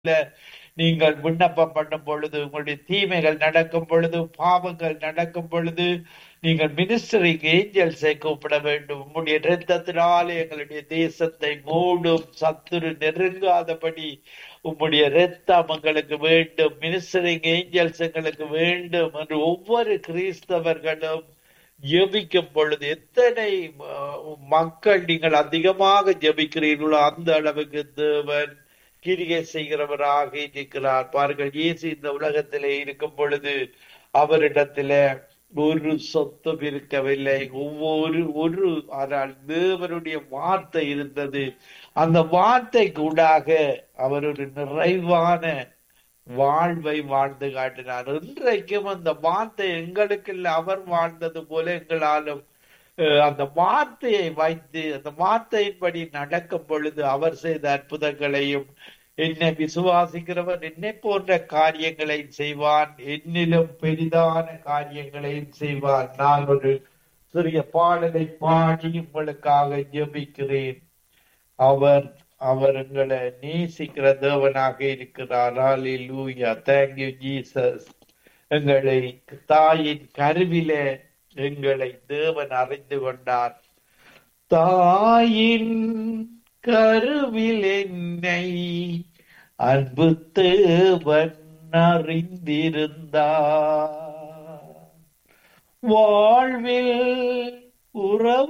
நீங்கள் விண்ணப்பம் பண்ணும் பொழுது உங்களுடைய தீமைகள் நடக்கும் பொழுது பாவங்கள் நடக்கும் பொழுது நீங்கள் மினிஸ்டரிங் ஏஞ்சல்ஸை கூப்பிட வேண்டும் உங்களுடைய இரத்தத்தினாலே எங்களுடைய தேசத்தை மூடும் சத்துரு நெருங்காதபடி உம்முடைய ரத்தம் எங்களுக்கு வேண்டும் மினிஸ்டரிங் ஏஞ்சல்ஸ் எங்களுக்கு வேண்டும் என்று ஒவ்வொரு கிறிஸ்தவர்களும் ஜெபிக்கும் பொழுது எத்தனை அஹ், மக்கள் நீங்கள் அதிகமாக ஜெபிக்கிறீர்களோ அந்த அளவுக்கு தேவன் கிரியை செய்கிறவராக இருக்கிறார் பாருங்கள் இயேசு இந்த உலகத்திலே இருக்கும் பொழுது அவரிடத்தில ஒரு சொத்தும் இருக்கவில்லை ஒவ்வொரு ஒரு ஆனால் தேவனுடைய வார்த்தை இருந்தது அந்த வார்த்தை கூடாக அவர் ஒரு நிறைவான வாழ்வை வாழ்ந்து காட்டினார் இன்றைக்கும் அந்த வார்த்தை எங்களுக்கு இல்லை அவர் வாழ்ந்தது போல எங்களாலும் அஹ், அந்த வார்த்தையை வைத்து அந்த வார்த்தையின்படி நடக்கும் பொழுது அவர் செய்த அற்புதங்களையும் என்னை விசுவாசிக்கிறவன் என்னை போன்ற காரியங்களை செய்வான் என்னிலும் பெரிதான காரியங்களையும் செய்வான் நான் ஒரு சிறிய பாடலை பாடி உங்களுக்காக ஜெபிக்கிறேன் அவர் அவர் எங்களை நேசிக்கிற தேவனாக இருக்கிறார் ஹalleluya thank you ஜீசஸ் எங்களை தாயின் கருவிலே எங்களை தேவன் அறிந்து கொண்டார் தாயின் கருவில் என்னை அன்பு தேவன் அறிந்திருந்தார் வாழ்வில் உறவு